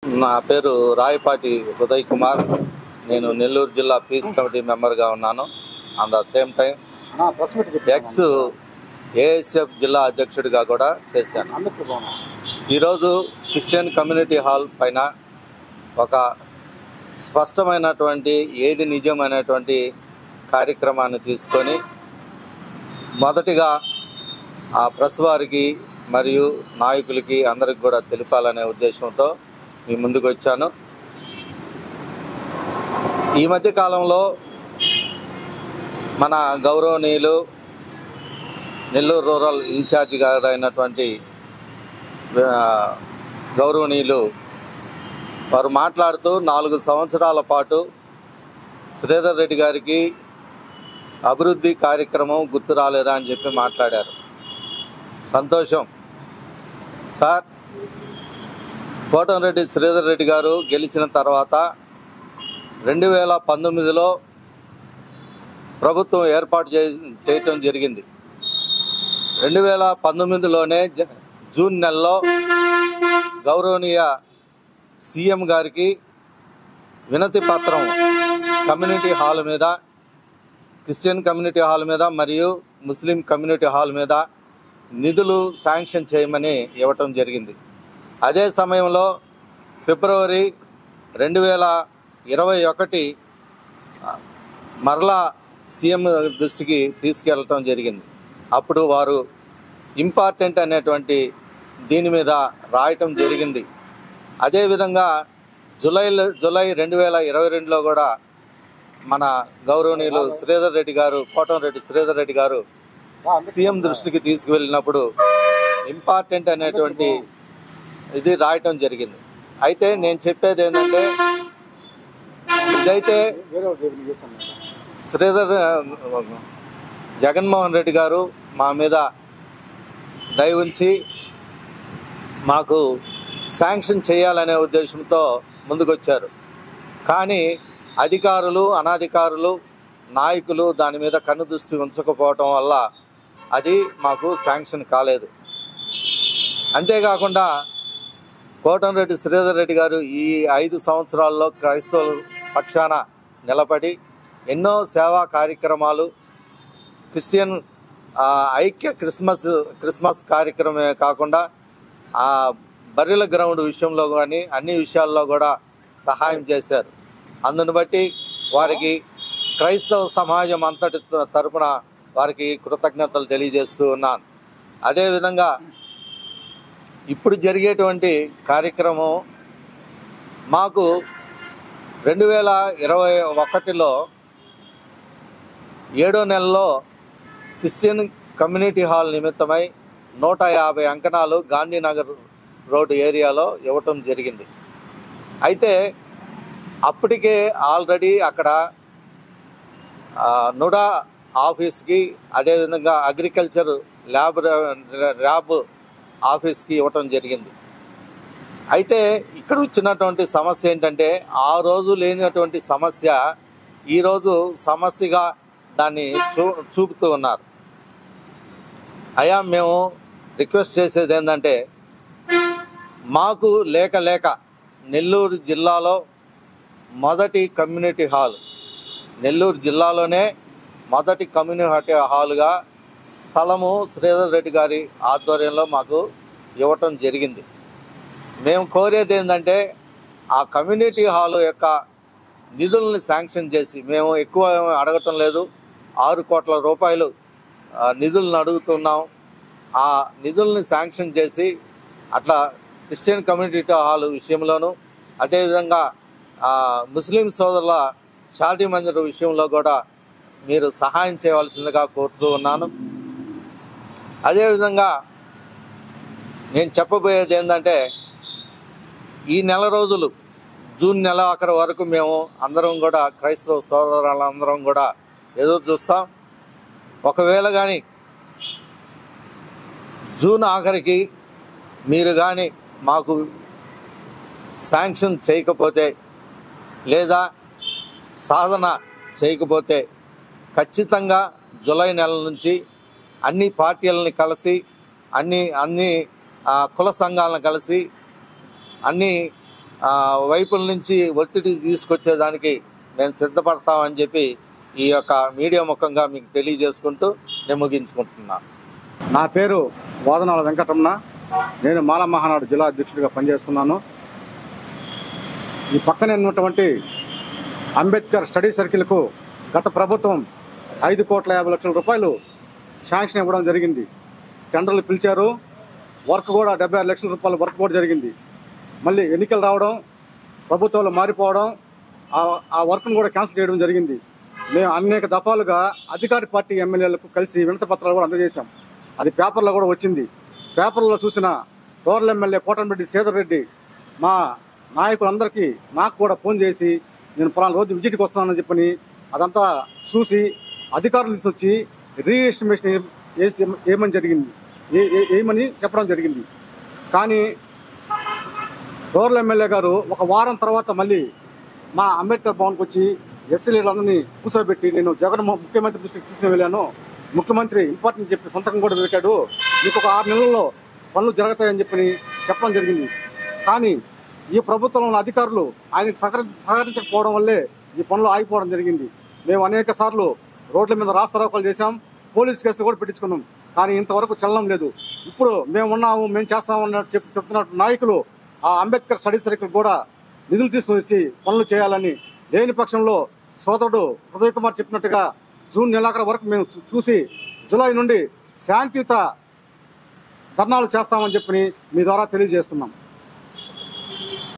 నా పేరు రాయపాటి ఉదయ్ కుమార్ నేను నెల్లూరు జిల్లా పీస్ కమిటీ మెంబర్గా ఉన్నాను on the same time ex ASF జిల్లా అధ్యక్షుడిగా కూడా చేశాను ఈరోజు క్రిస్టియన్ కమ్యూనిటీ హాల్ పైన ఒక స్పష్టమైనటువంటి ఏది నిజం అనేటువంటి కార్యక్రమాన్ని తీసుకొని మొదటిగా ఆ ప్రెస్ వారికి మరియు నాయకులకి అందరికి కూడా తెలిపాలనే ఉద్దేశంతో మీ ముందుకు వచ్చాను ఈ మధ్య కాలంలో మన గౌరవనీయులు నెల్లూరు రూరల్ ఇన్ఛార్జ్ గారు అయినటువంటి ఆ, గౌరవనీయులు వారు మాట్లాడుతూ నాలుగు సంవత్సరాల పాటు శ్రీధర్ రెడ్డి గారికి అభివృద్ధి కార్యక్రమం గుర్తు రాలేదా అని చెప్పి మాట్లాడారు సంతోషం సార్ కోటంరెడ్డి శ్రీధర్ రెడ్డి గారు గెలిచిన తర్వాత రెండు వేల పంతొమ్మిదిలో ప్రభుత్వం ఏర్పాటు చే చేయటం జరిగింది రెండు వేల పంతొమ్మిదిలోనే జ- జూన్ నెలలో గౌరవనీయ సీఎం గారికి వినతి పత్రం కమ్యూనిటీ హాల్ మీద క్రిస్టియన్ కమ్యూనిటీ హాల్ మీద మరియు ముస్లిం కమ్యూనిటీ హాల్ మీద నిధులు శాంక్షన్ చేయమని ఇవ్వటం జరిగింది అదే సమయంలో ఫిబ్రవరి రెండు వేల ఇరవై ఒకటి మరలా సీఎం దృష్టికి తీసుకెళ్ళటం జరిగింది అప్పుడు వారు ఇంపార్టెంట్ అనేటువంటి దీని మీద రాయటం జరిగింది అదేవిధంగా జూలై జూలై రెండు వేల ఇరవై రెండులో కూడా మన గౌరవనీయులు శ్రీధర్ రెడ్డి గారు కోటంరెడ్డి శ్రీధర్ రెడ్డి గారు సీఎం దృష్టికి తీసుకువెళ్ళినప్పుడు ఇంపార్టెంట్ అనేటువంటి ఇది రాయటం జరిగింది అయితే నేను చెప్పేది ఏంటంటే ఇదైతే శ్రీధర్ ఆ, జగన్మోహన్ రెడ్డి గారు మా మీద దయ ఉంచి మాకు శాంక్షన్ చేయాలనే ఉద్దేశంతో ముందుకొచ్చారు కానీ అధికారులు అనాధికారులు నాయకులు దాని మీద కన్నుదృష్టి ఉంచకపోవటం వల్ల అది మాకు శాంక్షన్ కాలేదు అంతేకాకుండా కోటంరెడ్డి శ్రీధర్ రెడ్డి గారు ఈ ఐదు సంవత్సరాల్లో క్రైస్తవుల పక్షాన నిలబడి ఎన్నో సేవా కార్యక్రమాలు క్రిస్టియన్ ఆ, ఐక్య క్రిస్మస్ క్రిస్మస్ కార్యక్రమమే కాకుండా ఆ బర్రెల గ్రౌండ్ విషయంలో కానీ అన్ని విషయాల్లో కూడా సహాయం చేశారు అందును బట్టి వారికి క్రైస్తవ సమాజం అంతటి తరపున వారికి కృతజ్ఞతలు తెలియజేస్తూ ఉన్నాను అదేవిధంగా ఇప్పుడు జరిగేటువంటి కార్యక్రమం మాకు రెండు వేల ఇరవై ఒకటిలో ఏడో నెలలో క్రిస్టియన్ కమ్యూనిటీ హాల్ నిమిత్తమై నూట యాభై అంకణాలు గాంధీనగర్ రోడ్డు ఏరియాలో ఇవ్వటం జరిగింది అయితే అప్పటికే ఆల్రెడీ అక్కడ ఆ, నుడా ఆఫీస్కి అదేవిధంగా అగ్రికల్చర్ ల్యాబ్ ల్యాబ్ ఆఫీస్కి ఇవ్వటం జరిగింది అయితే ఇక్కడ వచ్చినటువంటి సమస్య ఏంటంటే ఆ రోజు లేనటువంటి సమస్య ఈరోజు సమస్యగా దాన్ని చూ చూపుతూ ఉన్నారు అయా మేము రిక్వెస్ట్ చేసేది ఏంటంటే మాకు లేక లేక నెల్లూరు జిల్లాలో మొదటి కమ్యూనిటీ హాల్ నెల్లూరు జిల్లాలోనే మొదటి కమ్యూనిటీ హాల్గా స్థలము శ్రీధర్ రెడ్డి గారి ఆధ్వర్యంలో మాకు ఇవ్వటం జరిగింది మేము కోరేది ఏంటంటే ఆ కమ్యూనిటీ హాల్ యొక్క నిధుల్ని శాంక్షన్ చేసి మేము ఎక్కువ ఏమీ అడగటం లేదు ఆరు కోట్ల రూపాయలు ఆ, నిధులను అడుగుతున్నాం ఆ నిధుల్ని శాంక్షన్ చేసి అట్లా క్రిస్టియన్ కమ్యూనిటీ హాల్ విషయంలోనూ అదేవిధంగా ఆ, ముస్లిం సోదరుల షాదీ మందిర్ విషయంలో కూడా మీరు సహాయం చేయవలసిందిగా కోరుతూ ఉన్నాను అదేవిధంగా నేను చెప్పబోయేది ఏంటంటే ఈ నెల రోజులు జూన్ నెల ఆఖరి వరకు మేము అందరం కూడా క్రైస్తవ సోదరులందరం కూడా ఎదురు చూస్తాం ఒకవేళ కానీ జూన్ ఆఖరికి మీరు కానీ మాకు శాంక్షన్ చేయకపోతే లేదా సాధన చేయకపోతే ఖచ్చితంగా జూలై నెల నుంచి అన్ని పార్టీలని కలిసి అన్ని అన్ని ఆ, కుల సంఘాలను కలిసి అన్ని ఆ, వైపుల నుంచి ఒత్తిడి తీసుకొచ్చేదానికి నేను సిద్ధపడతామని చెప్పి ఈ యొక్క మీడియా ముఖంగా మీకు తెలియజేసుకుంటూ నేను ముగించుకుంటున్నాను నా పేరు వాదనాల వెంకటరమణ నేను మాల మహానాడు జిల్లా అధ్యక్షుడిగా పనిచేస్తున్నాను ఈ పక్కనే ఉన్నటువంటి అంబేద్కర్ స్టడీ సర్కిల్కు గత ప్రభుత్వం ఐదు కోట్ల యాభై లక్షల రూపాయలు శాంక్షన్ ఇవ్వడం జరిగింది టెండర్లు పిలిచారు వర్క్ కూడా డెబ్బై ఆరు లక్షల రూపాయల వర్క్ కూడా జరిగింది మళ్ళీ ఎన్నికలు రావడం ప్రభుత్వాలు మారిపోవడం ఆ- ఆ వర్క్ను కూడా క్యాన్సిల్ చేయడం జరిగింది మేము అనేక దఫాలుగా అధికార పార్టీ ఎమ్మెల్యేలకు కలిసి వినతి పత్రాలు కూడా అందజేశాం అది పేపర్లో కూడా వచ్చింది పేపర్లో చూసిన రూరల్ ఎమ్మెల్యే కోటంరెడ్డి శ్రీధర్ రెడ్డి మా నాయకులందరికీ నాకు కూడా ఫోన్ చేసి నేను పలానా రోజు విజిట్కి వస్తున్నానని చెప్పని అదంతా చూసి అధికారులు తీసుకొచ్చి రీఎస్టిమేషన్ వేసి ఏమని జరిగింది ఏ- ఏ- ఏమని చెప్పడం జరిగింది కానీ రూరల్ ఎమ్మెల్యే గారు ఒక వారం తర్వాత మళ్ళీ మా అంబేద్కర్ భవన్కి వచ్చి ఎస్సీ లీడర్లందరినీ కూర్చోబెట్టి నేను జగన్ ము- ముఖ్యమంత్రి దృష్టికి తీసుకుని వెళ్ళాను ముఖ్యమంత్రి ఇంపార్టెంట్ చెప్పి సంతకం కూడా పెట్టాడు మీకు ఒక ఆరు నెలల్లో పనులు జరుగుతాయని చెప్పి చెప్పడం జరిగింది కానీ ఈ ప్రభుత్వంలో ఉన్న అధికారులు ఆయనకు సహకరి సహకరించకపోవడం వల్లే ఈ పనులు ఆగిపోవడం జరిగింది మేము అనేక సార్లు రోడ్ల మీద రాస్తారోకాలు చేశాం పోలీస్ కేసులు కూడా పెట్టించుకున్నాం కానీ ఇంతవరకు చలనం లేదు ఇప్పుడు మేము ఉన్నాము మేము చేస్తాము అన్నట్టు చెప్ చెప్తున్నట్టు నాయకులు ఆ అంబేద్కర్ స్టడీ సర్కిల్ కూడా నిధులు తీసుకుని వచ్చి పనులు చేయాలని లేని పక్షంలో సోదరుడు హృదయ్ కుమార్ చెప్పినట్టుగా జూన్ నెలాఖరు వరకు మేము చూ- చూసి జూలై నుండి శాంతియుత ధర్నాలు చేస్తామని చెప్పి మీ ద్వారా తెలియజేస్తున్నాం